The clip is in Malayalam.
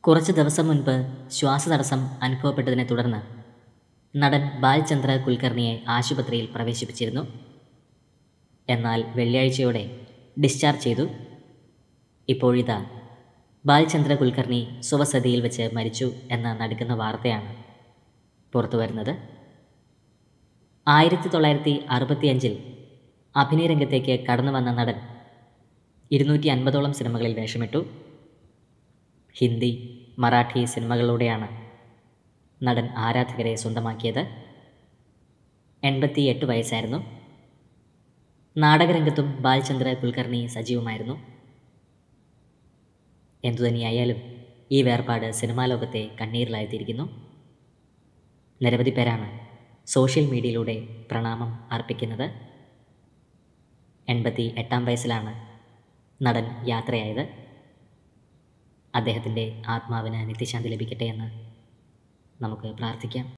കുറച്ച് ദിവസം മുൻപ് ശ്വാസതടസ്സം അനുഭവപ്പെട്ടതിനെ തുടർന്ന് നടൻ ബാൽചന്ദ്ര കുൽക്കർണിയെ ആശുപത്രിയിൽ പ്രവേശിപ്പിച്ചിരുന്നു എന്നാൽ വെള്ളിയാഴ്ചയോടെ ഡിസ്ചാർജ് ചെയ്തു ഇപ്പോഴിതാ ബാൽചന്ദ്ര കുൽക്കർണി സ്വവസതിയിൽ വെച്ച് മരിച്ചു എന്ന നടുക്കുന്ന വാർത്തയാണ് പുറത്തു വരുന്നത് ആയിരത്തി തൊള്ളായിരത്തി അറുപത്തിയഞ്ചിൽ അഭിനയ രംഗത്തേക്ക് കടന്നു വന്ന നടൻ ഇരുന്നൂറ്റി അൻപതോളം സിനിമകളിൽ വേഷമിട്ടു ഹിന്ദി മറാഠി സിനിമകളിലൂടെയാണ് നടൻ ആരാധകരെ സ്വന്തമാക്കിയത് എൺപത്തി എട്ട് വയസ്സായിരുന്നു നാടകരംഗത്തും ബാൽചന്ദ്ര കുൽക്കർണി സജീവമായിരുന്നു എന്തുതന്നെയായാലും ഈ വേർപാട് സിനിമാ ലോകത്തെ കണ്ണീരിലാഴ്ത്തിയിരിക്കുന്നു നിരവധി പേരാണ് സോഷ്യൽ മീഡിയയിലൂടെ പ്രണാമം അർപ്പിക്കുന്നത് എൺപത്തി എട്ടാം വയസ്സിലാണ് നടൻ യാത്രയായത് അദ്ദേഹത്തിൻ്റെ ആത്മാവിന് നിത്യശാന്തി ലഭിക്കട്ടെ എന്ന് നമുക്ക് പ്രാർത്ഥിക്കാം